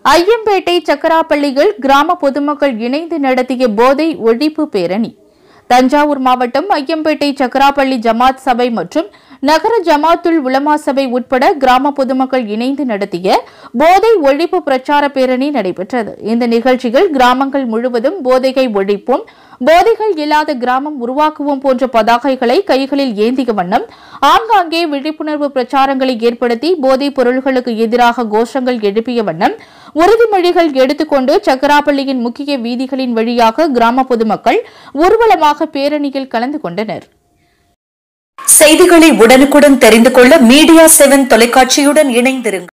ஐயம்பேட்டை சக்கராப்பள்ளியில் கிராம பொதுமக்கள் இணைந்து நடத்திய போதை ஒழிப்பு பேரணி தஞ்சாவூர் மாவட்டம் ஐயம்பேட்டை சக்கராப்பள்ளி ஜமாத் சபை மற்றும் நகர ஜமாத்துல் உலமா சபை உட்பட கிராம பொதுமக்கள் இணைந்து நடத்திய போதை ஒழிப்பு பிரச்சார பேரணி நடைபெற்றது இந்த நிகழ்ச்சியில் கிராமங்கள் முழுவதும் போதையை ஒழிப்போம் போதைகள் இல்லாத கிராமம் உருவாக்குவோம் போன்ற பதாகைகளை கைகளில் ஏந்திய வண்ணம் ஆங்காங்கே விழிப்புணர்வு பிரச்சாரங்களை ஏற்படுத்தி போதைப் பொருள்களுக்கு எதிராக கோஷங்கள் எழுப்பிய வண்ணம் உறுதிமொழிகள் எடுத்துக்கொண்டு சக்கராப்பள்ளியின் முக்கிய வீதிகளின் வழியாக கிராம பொதுமக்கள் ஊர்வலமாக பேரணியில் கலந்து கொண்டனர் செய்திகளை உடனுக்குடன் தெரிந்து கொள்ள மீடியா செவன் தொலைக்காட்சியுடன் இணைந்திருங்கள்